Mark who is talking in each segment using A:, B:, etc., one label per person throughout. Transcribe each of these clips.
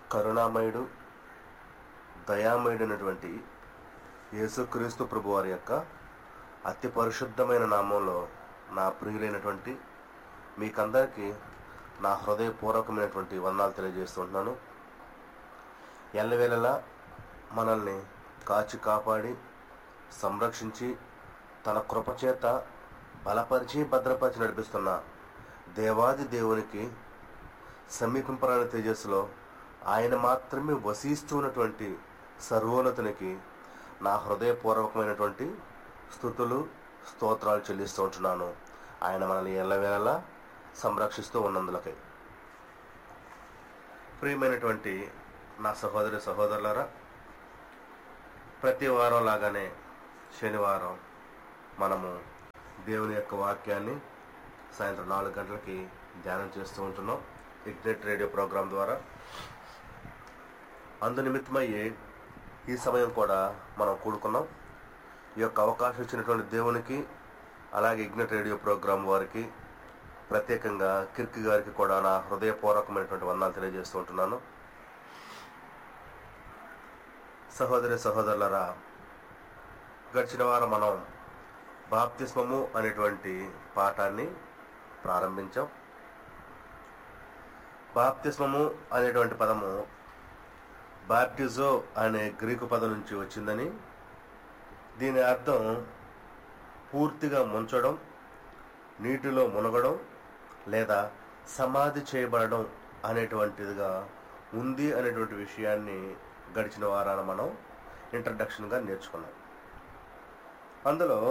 A: కరుణామయుడు దయామయుడైనటువంటి యేసుక్రీస్తు ప్రభు వారి యొక్క అతి పరిశుద్ధమైన నామంలో నా ప్రియులైనటువంటి మీకందరికీ నా హృదయపూర్వకమైనటువంటి వందనాలు తెలియజేస్తుంటున్నాను ఎల్లవేళలా మనల్ని కాచి కాపాడి సంరక్షించి తన కృపచేత బలపరిచి భద్రపరిచి నడిపిస్తున్న దేవాది దేవునికి సమీపింపరాని తేజస్సులో ఆయన మాత్రమే వసిస్తూ ఉన్నటువంటి సర్వోన్నతునికి నా హృదయపూర్వకమైనటువంటి స్థుతులు స్తోత్రాలు చెల్లిస్తూ ఉంటున్నాను ఆయన మనల్ని ఎల్లవేళలా సంరక్షిస్తూ ఉన్నందులకై ప్రియమైనటువంటి నా సహోదరి సహోదరులారా ప్రతి వారం లాగానే శనివారం మనము దేవుని యొక్క వాక్యాన్ని సాయంత్రం నాలుగు గంటలకి ధ్యానం చేస్తూ ఉంటున్నాం ఇగ్నెట్ రేడియో ప్రోగ్రాం ద్వారా అందు నిమిత్తమయ్యే ఈ సమయం కూడా మనం కూడుకున్నాం ఈ యొక్క అవకాశం ఇచ్చినటువంటి దేవునికి అలాగే ఇగ్నెట్ రేడియో ప్రోగ్రాం వారికి ప్రత్యేకంగా కిర్కి గారికి కూడా నా హృదయపూర్వకమైనటువంటి వందనాలు తెలియజేస్తూ ఉంటున్నాను సహోదరి సహోదరులరా గడిచిన వారం మనం బాప్తిస్మము అనేటువంటి పాఠాన్ని ప్రారంభించాం బాప్తిస్మము అనేటువంటి పదము బాప్టిజో అనే గ్రీకు పదం నుంచి వచ్చిందని దీని అర్థం పూర్తిగా ముంచడం నీటిలో మునగడం లేదా సమాధి చేయబడడం అనేటువంటిదిగా ఉంది అనేటువంటి విషయాన్ని గడిచిన వారాన మనం ఇంట్రడక్షన్గా నేర్చుకున్నాం అందులో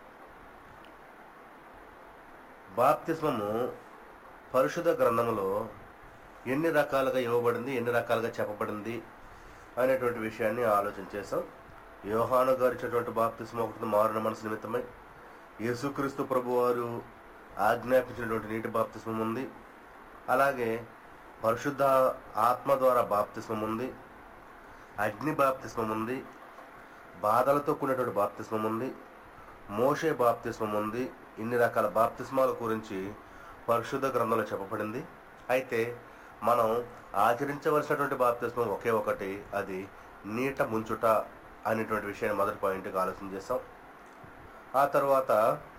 A: బాప్తిస్మము పరిశుద్ధ గ్రంథములో ఎన్ని రకాలుగా ఇవ్వబడింది ఎన్ని రకాలుగా చెప్పబడింది అనేటువంటి విషయాన్ని ఆలోచన చేసాం యోహాను గారు ఇచ్చినటువంటి బాప్తిస్మ ఒకటి మారిన మనసు నిమిత్తమై యేసుక్రీస్తు ప్రభు వారు ఆజ్ఞాపించినటువంటి నీటి బాప్తిస్మం ఉంది అలాగే పరిశుద్ధ ఆత్మ ద్వారా బాప్తిస్మం ఉంది అగ్ని బాప్తిస్మం ఉంది బాధలతో కూడినటువంటి బాప్తిస్మం ఉంది మోషే బాప్తిస్మం ఉంది ఇన్ని రకాల బాప్తిస్మాల గురించి పరిశుద్ధ గ్రంథంలో చెప్పబడింది అయితే మనం ఆచరించవలసినటువంటి బాప్తిస్మం ఒకే ఒకటి అది నీట ముంచుట అనేటువంటి విషయాన్ని మొదటి పాయింట్గా ఆలోచన చేస్తాం ఆ తర్వాత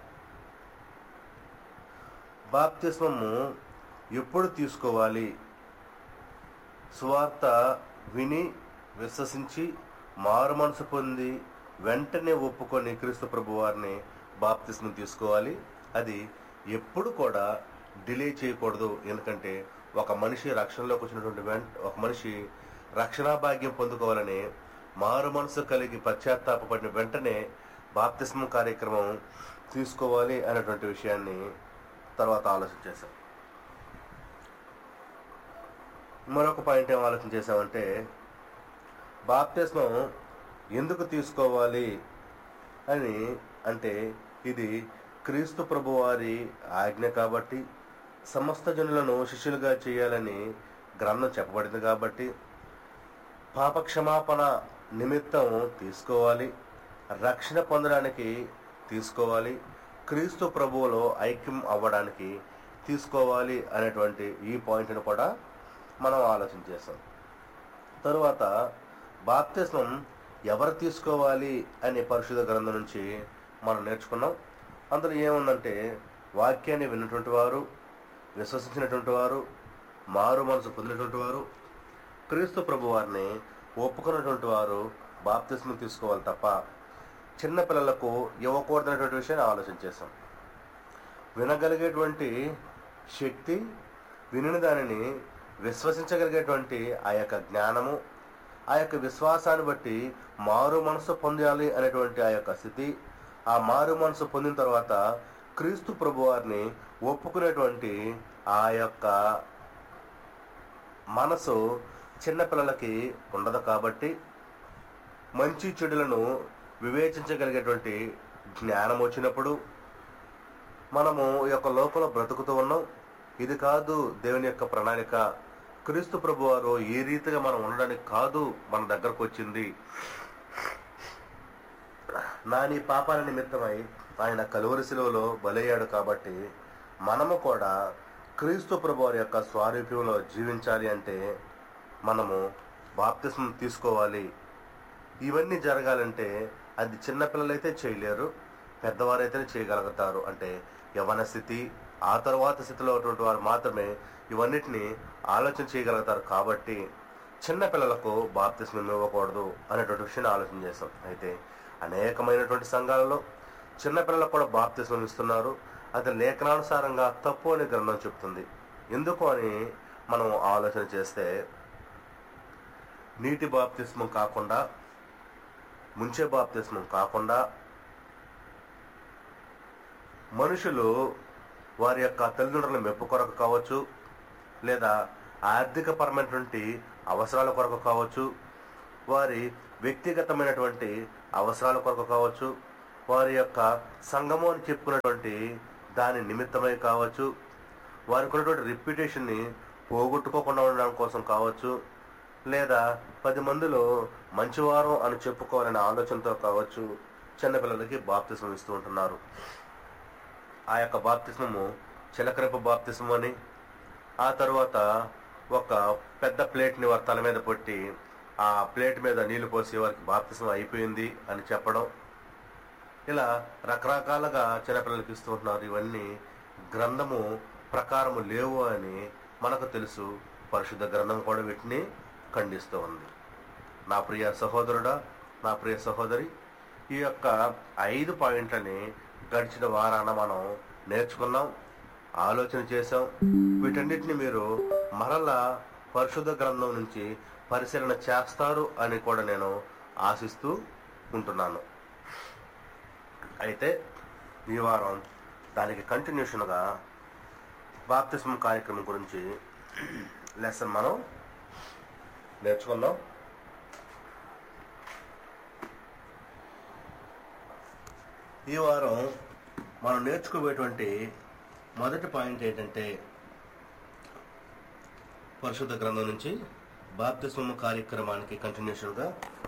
A: బాప్తిస్మము ఎప్పుడు తీసుకోవాలి సువార్త విని విశ్వసించి మారు మనసు పొంది వెంటనే ఒప్పుకొని క్రీస్తు ప్రభు వారిని బాప్తిస్మం తీసుకోవాలి అది ఎప్పుడు కూడా డిలే చేయకూడదు ఎందుకంటే ఒక మనిషి రక్షణలోకి వచ్చినటువంటి వెంట ఒక మనిషి రక్షణా భాగ్యం పొందుకోవాలని మారు మనసు కలిగి పశ్చాత్తాపడిన వెంటనే బాప్తిస్మం కార్యక్రమం తీసుకోవాలి అనేటువంటి విషయాన్ని తర్వాత ఆలోచన చేశాం మరొక పాయింట్ ఏం ఆలోచన చేసామంటే బాప్తిస్మం ఎందుకు తీసుకోవాలి అని అంటే ఇది క్రీస్తు ప్రభు వారి ఆజ్ఞ కాబట్టి సమస్త జనులను శిష్యులుగా చేయాలని గ్రంథం చెప్పబడింది కాబట్టి పాపక్షమాపణ నిమిత్తం తీసుకోవాలి రక్షణ పొందడానికి తీసుకోవాలి క్రీస్తు ప్రభువులో ఐక్యం అవ్వడానికి తీసుకోవాలి అనేటువంటి ఈ పాయింట్ను కూడా మనం ఆలోచన చేస్తాం తరువాత బాప్తిస్మం ఎవరు తీసుకోవాలి అనే పరిశుద్ధ గ్రంథం నుంచి మనం నేర్చుకున్నాం అందులో ఏముందంటే వాక్యాన్ని విన్నటువంటి వారు విశ్వసించినటువంటి వారు మారు మనసు పొందినటువంటి వారు క్రీస్తు ప్రభు వారిని ఒప్పుకున్నటువంటి వారు బాప్తిస్మం తీసుకోవాలి తప్ప చిన్నపిల్లలకు ఇవ్వకూడదనేటువంటి విషయాన్ని ఆలోచన చేశాం వినగలిగేటువంటి శక్తి వినిన దానిని విశ్వసించగలిగేటువంటి ఆ యొక్క జ్ఞానము ఆ యొక్క విశ్వాసాన్ని బట్టి మారు మనసు పొందాలి అనేటువంటి ఆ యొక్క స్థితి ఆ మారు మనసు పొందిన తర్వాత క్రీస్తు ప్రభు వారిని ఒప్పుకునేటువంటి ఆ యొక్క మనసు చిన్నపిల్లలకి ఉండదు కాబట్టి మంచి చెడులను వివేచించగలిగేటువంటి జ్ఞానం వచ్చినప్పుడు మనము ఈ యొక్క లోకంలో బ్రతుకుతూ ఉన్నాం ఇది కాదు దేవుని యొక్క ప్రణాళిక క్రీస్తు ప్రభు వారు ఏ రీతిగా మనం ఉండడానికి కాదు మన దగ్గరకు వచ్చింది నా నీ పాపాల నిమిత్తమై ఆయన కలువరి శిలువలో బలయ్యాడు కాబట్టి మనము కూడా క్రీస్తు ప్రభు వారి యొక్క స్వారూప్యంలో జీవించాలి అంటే మనము బాప్తిస్మం తీసుకోవాలి ఇవన్నీ జరగాలంటే అది చిన్నపిల్లలైతే చేయలేరు పెద్దవారైతేనే చేయగలుగుతారు అంటే యవన స్థితి ఆ తర్వాత స్థితిలో ఉన్నటువంటి వారు మాత్రమే ఇవన్నిటిని ఆలోచన చేయగలుగుతారు కాబట్టి చిన్నపిల్లలకు బాప్తిస్మం ఇవ్వకూడదు అనేటువంటి విషయాన్ని ఆలోచన చేస్తాం అయితే అనేకమైనటువంటి సంఘాలలో చిన్నపిల్లలకు కూడా బాప్తిస్మం ఇస్తున్నారు అది లేఖనానుసారంగా తప్పు అని గ్రంథం చెప్తుంది ఎందుకు అని మనం ఆలోచన చేస్తే నీటి బాప్తిస్మం కాకుండా ముంచే బాప్తిస్మం కాకుండా మనుషులు వారి యొక్క తల్లిదండ్రుల మెప్పు కొరకు కావచ్చు లేదా ఆర్థికపరమైనటువంటి అవసరాల కొరకు కావచ్చు వారి వ్యక్తిగతమైనటువంటి అవసరాల కొరకు కావచ్చు వారి యొక్క సంఘము అని చెప్పుకున్నటువంటి దాని నిమిత్తమై కావచ్చు వారికి ఉన్నటువంటి రిప్యుటేషన్ని పోగొట్టుకోకుండా ఉండడం కోసం కావచ్చు లేదా పది మందిలో మంచివారం అని చెప్పుకోవాలనే ఆలోచనతో కావచ్చు చిన్నపిల్లలకి బాప్తిస్మం ఇస్తూ ఉంటున్నారు ఆ యొక్క బాప్తిస్మము చిలకరింపు బాప్తిస్మం అని ఆ తర్వాత ఒక పెద్ద ప్లేట్ని వారి తల మీద పెట్టి ఆ ప్లేట్ మీద నీళ్లు పోసి వారికి బాప్తిస్మం అయిపోయింది అని చెప్పడం ఇలా రకరకాలుగా చిన్నపిల్లలకి ఇస్తూ ఉంటున్నారు ఇవన్నీ గ్రంథము ప్రకారము లేవు అని మనకు తెలుసు పరిశుద్ధ గ్రంథం కూడా వీటిని ఖండిస్తూ ఉంది నా ప్రియ సహోదరుడా నా ప్రియ సహోదరి ఈ యొక్క ఐదు పాయింట్లని గడిచిన వారాన మనం నేర్చుకున్నాం ఆలోచన చేసాం వీటన్నిటిని మీరు మరలా పరిశుద్ధ గ్రంథం నుంచి పరిశీలన చేస్తారు అని కూడా నేను ఆశిస్తూ ఉంటున్నాను అయితే ఈ వారం దానికి కంటిన్యూషన్గా బాప్తిస్మం కార్యక్రమం గురించి లెసన్ మనం నేర్చుకుందాం ఈ వారం మనం నేర్చుకోబోయేటువంటి మొదటి పాయింట్ ఏంటంటే పరిశుద్ధ గ్రంథం నుంచి బాప్తిస్మం కార్యక్రమానికి కంటిన్యూషన్గా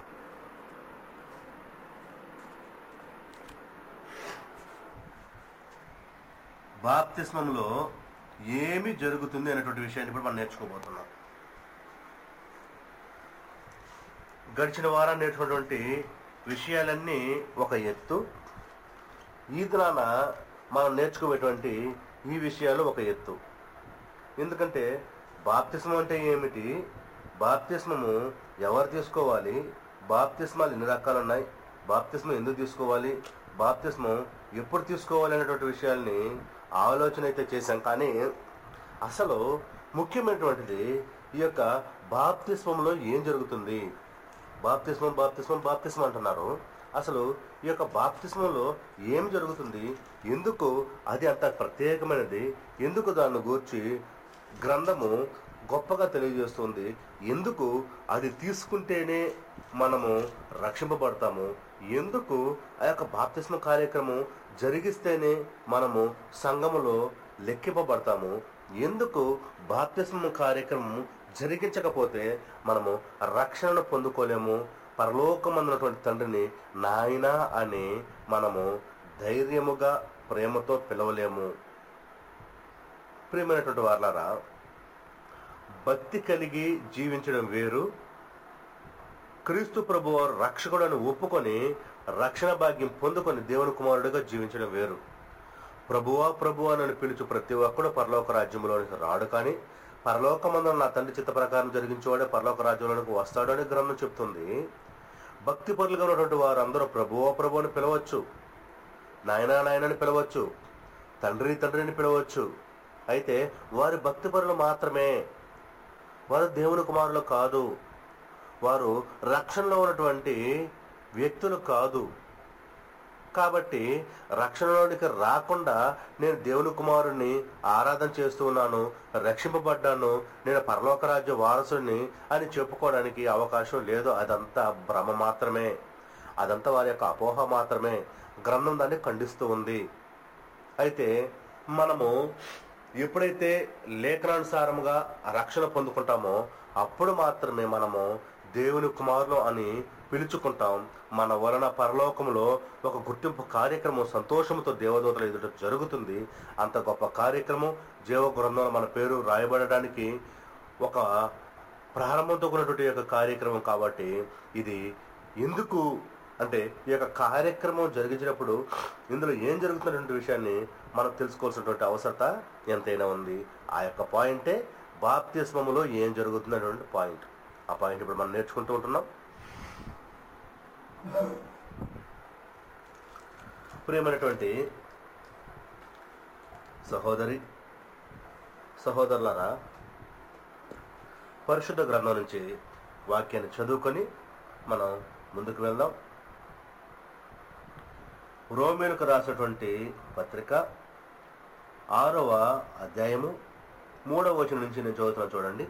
A: బాప్తిస్మంలో ఏమి జరుగుతుంది అనేటువంటి విషయాన్ని ఇప్పుడు మనం నేర్చుకోబోతున్నాం గడిచిన వారం నేర్చుకున్నటువంటి విషయాలన్నీ ఒక ఎత్తు ఈ దినాన మనం నేర్చుకోబోయేటువంటి ఈ విషయాలు ఒక ఎత్తు ఎందుకంటే బాప్తిస్మం అంటే ఏమిటి బాప్తిస్మము ఎవరు తీసుకోవాలి బాప్తిస్మాలు ఎన్ని రకాలు ఉన్నాయి బాప్తిస్మం ఎందుకు తీసుకోవాలి బాప్తిస్మం ఎప్పుడు తీసుకోవాలి అనేటువంటి విషయాల్ని ఆలోచన అయితే చేశాం కానీ అసలు ముఖ్యమైనటువంటిది ఈ యొక్క బాప్తిస్మంలో ఏం జరుగుతుంది బాప్తిస్మం బాప్తిస్మం బాప్తిస్మం అంటున్నారు అసలు ఈ యొక్క బాప్తిస్మంలో ఏం జరుగుతుంది ఎందుకు అది అంత ప్రత్యేకమైనది ఎందుకు దాన్ని గూర్చి గ్రంథము గొప్పగా తెలియజేస్తుంది ఎందుకు అది తీసుకుంటేనే మనము రక్షింపబడతాము ఎందుకు ఆ యొక్క బాప్తిస్మ కార్యక్రమం జరిగిస్తేనే మనము సంఘములో లెక్కింపబడతాము ఎందుకు బాప్తిస్మ కార్యక్రమం జరిగించకపోతే మనము రక్షణను పొందుకోలేము పరలోకమందున్నటువంటి తండ్రిని నాయన అని మనము ధైర్యముగా ప్రేమతో పిలవలేము ప్రియమైనటువంటి వార్లారా భక్తి కలిగి జీవించడం వేరు క్రీస్తు ప్రభు రక్షకుడని ఒప్పుకొని రక్షణ భాగ్యం పొందుకొని దేవుని కుమారుడిగా జీవించడం వేరు ప్రభువా ప్రభువా అని పిలుచు ప్రతి ఒక్కడు పరలోక రాజ్యంలోనికి రాడు కానీ పరలోకమందున నా తండ్రి చిత్త ప్రకారం జరిగించేవాడే పరలోక రాజ్యంలోనికి వస్తాడు అని గ్రంథం చెప్తుంది భక్తి పరులుగా ఉన్నటువంటి వారు అందరూ ప్రభువా ప్రభు అని పిలవచ్చు నాయనా నాయనని పిలవచ్చు తండ్రి తండ్రిని పిలవచ్చు అయితే వారి భక్తి పరులు మాత్రమే వారు దేవుని కుమారులు కాదు వారు రక్షణలో ఉన్నటువంటి వ్యక్తులు కాదు కాబట్టి రక్షణలోనికి రాకుండా నేను దేవుని కుమారుణ్ణి ఆరాధన చేస్తూ ఉన్నాను రక్షింపబడ్డాను నేను పరలోక రాజ్య వారసుని అని చెప్పుకోవడానికి అవకాశం లేదు అదంతా భ్రమ మాత్రమే అదంతా వారి యొక్క అపోహ మాత్రమే గ్రంథం దాన్ని ఖండిస్తూ ఉంది అయితే మనము ఎప్పుడైతే లేఖనానుసారముగా రక్షణ పొందుకుంటామో అప్పుడు మాత్రమే మనము దేవుని కుమారులు అని పిలుచుకుంటాం మన వలన పరలోకంలో ఒక గుర్తింపు కార్యక్రమం సంతోషంతో దేవదూతల ఎదుట జరుగుతుంది అంత గొప్ప కార్యక్రమం జీవ గ్రంథంలో మన పేరు రాయబడడానికి ఒక ప్రారంభంతో కూడినటువంటి యొక్క కార్యక్రమం కాబట్టి ఇది ఎందుకు అంటే ఈ యొక్క కార్యక్రమం జరిగించినప్పుడు ఇందులో ఏం జరుగుతున్నటువంటి విషయాన్ని మనం తెలుసుకోవాల్సినటువంటి అవసరత ఎంతైనా ఉంది ఆ యొక్క పాయింటే బాప్తిస్మములో ఏం జరుగుతున్నటువంటి పాయింట్ ఆ పాయింట్ ఇప్పుడు మనం నేర్చుకుంటూ ఉంటున్నాం ప్రియమైనటువంటి సహోదరి సహోదరులారా పరిశుద్ధ గ్రంథం నుంచి వాక్యాన్ని చదువుకొని మనం ముందుకు వెళ్దాం రోమిలకు రాసినటువంటి పత్రిక ఆరవ అధ్యాయము మూడవ వచనం నుంచి నేను చదువుతున్నాను చూడండి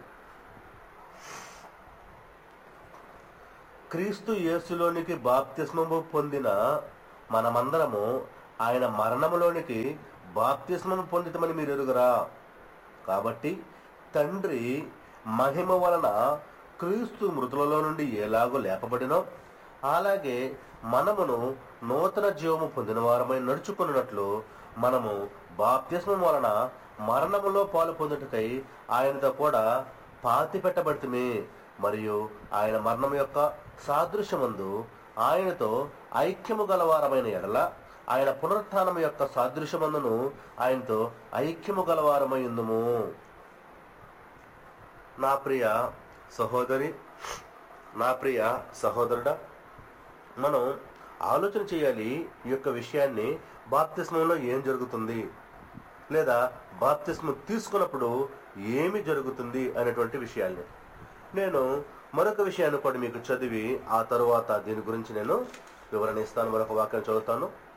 A: క్రీస్తు యేసులోనికి బాప్తిస్మము పొందిన మనమందరము ఆయన మరణములోనికి బాప్తిస్మము పొందితమని మీరు ఎరుగురా కాబట్టి తండ్రి మహిమ వలన క్రీస్తు మృతులలో నుండి ఎలాగో లేపబడినో అలాగే మనమును నూతన జీవము పొందిన వారమై నడుచుకున్నట్లు మనము బాప్తిస్మం వలన మరణములో పాలు పొందుటకై ఆయనతో కూడా పాతి పెట్టబడితే మరియు ఆయన మరణం యొక్క సాదృశ్యమందు ఆయనతో ఐక్యము గలవారమైన ఎడల ఆయన పునరుత్థానం యొక్క సాదృశ్యమందును ఆయనతో ఐక్యము గలవారమై ఉందుము నా ప్రియ సహోదరి నా ప్రియ సహోదరుడా మనం ఆలోచన చేయాలి ఈ యొక్క విషయాన్ని బాప్తిస్మంలో ఏం జరుగుతుంది లేదా బాప్తిస్మం తీసుకున్నప్పుడు ఏమి జరుగుతుంది అనేటువంటి విషయాల్ని నేను మరొక విషయాన్ని కూడా మీకు చదివి ఆ తరువాత దీని గురించి నేను వివరణ ఇస్తాను మరొక వాక్యం చదువుతాను